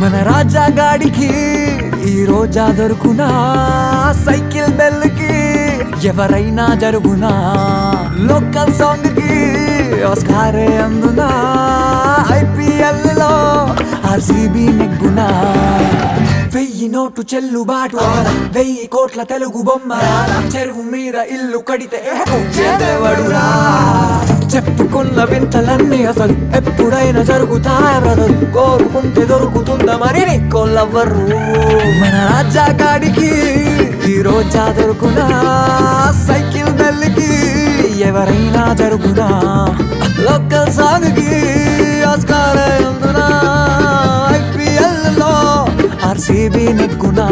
మన రాజా గాడికి ఈ రోజా దొరుకునా సైకిల్ బెల్ కి ఎవరైనా జరుగునా లోకల్ సాంగ్ కి ఆస్కారే అందునా ఐపీఎల్ లో ఆర్సీబీ నెగ్గునా వెయ్యి నోటు చెల్లుబాటు వెయ్యి కోట్ల తెలుగు బొమ్మ చెరువు మీద ఇల్లు కడితే చెదవడురా చెప్పుకున్న వింతలన్నీ అసలు ఎప్పుడైనా జరుగుతాయి బ్రదర్ కోరుకుంటే దొరుకుతుందా మరి నీకోళ్ళవ్వరు మన రాజా గాడికి ఈ రోజా దొరుకునా సైకిల్ బెల్లికి ఎవరైనా జరుగునా లోకల్ సాంగ్ కి ఆస్కారే అందునా ఐపీఎల్ లో ఆర్సీబీ నెగ్గునా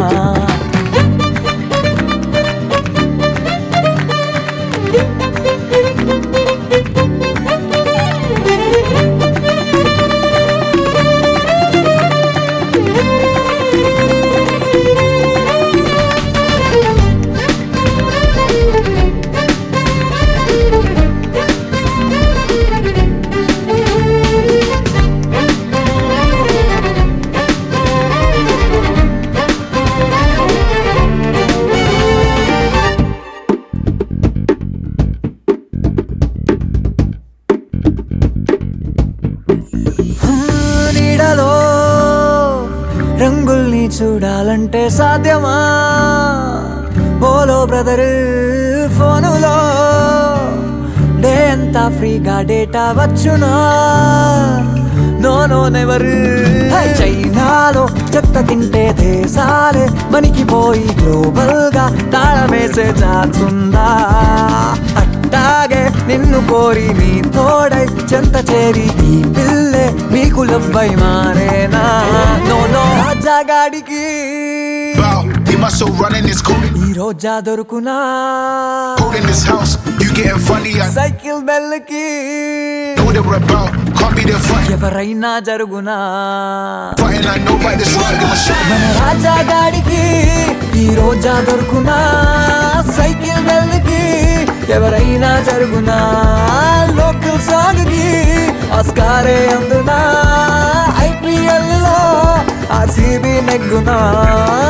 నీడలో రంగుల్ని చూడాలంటే సాధ్యమా బోలో బ్రదర్ ఫోనులో డే అంతా ఫ్రీగా డేటా వచ్చునా నో నో నెవర్ చైనాలో చెత్త తింటే దేశాలే మనకి పోయి గ్లోబల్ గా తాళమేసే జాతుందా అట్టాగే నిన్ను కోరి నీ తోడై చెంత చేరి ఈ పిల్లే మీకు లవ్వై మారేనా నో నో రాజాగాడికి Bow, be my soul running this code. ఈ రోజా దొరుకునా Code in this house, you getting funny. I cycle బెల్కి know they we're about. Can't be there fighting. ఎవరైనా జరుగునా Fighting, I know by this right, my shit. మన రాజా గాడికి ఈ రోజా దొరుకునా cycle బెల్కి ఎవరైనా జరుగునా లోకల్ సాంగ్ కి ఆస్కారే అందునా ఐపీఎల్ లో ఆర్సీబీ నెగ్గునా